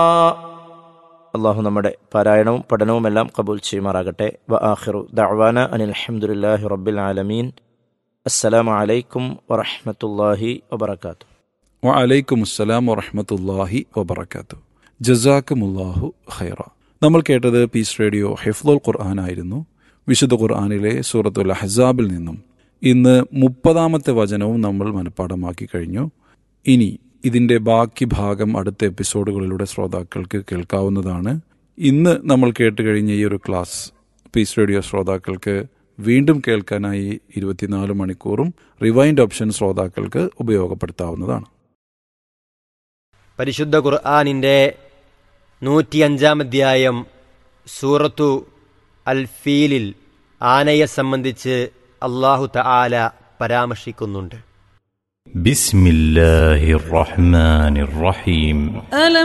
അള്ളാഹു നമ്മുടെ പാരായണവും പഠനവുമെല്ലാം കബൂൽ ചെയ്യുമാറാകട്ടെ വ ആഖിറു ദഅവാന അനിൽ അൽഹംദുലില്ലാഹി റബ്ബിൽ ആലമീൻ അസ്സലാമു അലൈക്കും വറഹ്മത്തുള്ളാഹി വബറകാതുഹു വഅലൈക്കും അസ്സലാം വറഹമത്തല്ലാഹി വബർക്കാത്തു ജസാക്കുമുല്ലാഹു ഖൈറ നമ്മൾ കേട്ടത് പീസ് റേഡിയോ ഹെഫ്ലുൽ ഖുർആൻ ആയിരുന്നു വിശുദ്ധ ഖുർആാനിലെ സൂറത്തുൽ അഹ്സാബിൽ നിന്നും ഇന്ന് മുപ്പതാമത്തെ വചനവും നമ്മൾ മനഃപ്പാടമാക്കി കഴിഞ്ഞു ഇനി ഇതിന്റെ ബാക്കി ഭാഗം അടുത്ത എപ്പിസോഡുകളിലൂടെ ശ്രോതാക്കൾക്ക് കേൾക്കാവുന്നതാണ് ഇന്ന് നമ്മൾ കേട്ട് കഴിഞ്ഞ ഈ ഒരു ക്ലാസ് പീസ് റേഡിയോ ശ്രോതാക്കൾക്ക് വീണ്ടും കേൾക്കാനായി ഇരുപത്തിനാല് മണിക്കൂറും റിവൈൻഡ് ഓപ്ഷൻ ശ്രോതാക്കൾക്ക് ഉപയോഗപ്പെടുത്താവുന്നതാണ് പരിശുദ്ധ ഖുർആാനിൻ്റെ നൂറ്റിയഞ്ചാം അധ്യായം സൂറത്തു അൽ ഫീലിൽ ആനയെ സംബന്ധിച്ച് അള്ളാഹു തആല പരാമർശിക്കുന്നുണ്ട് بسم الله الرحمن الرحيم ألم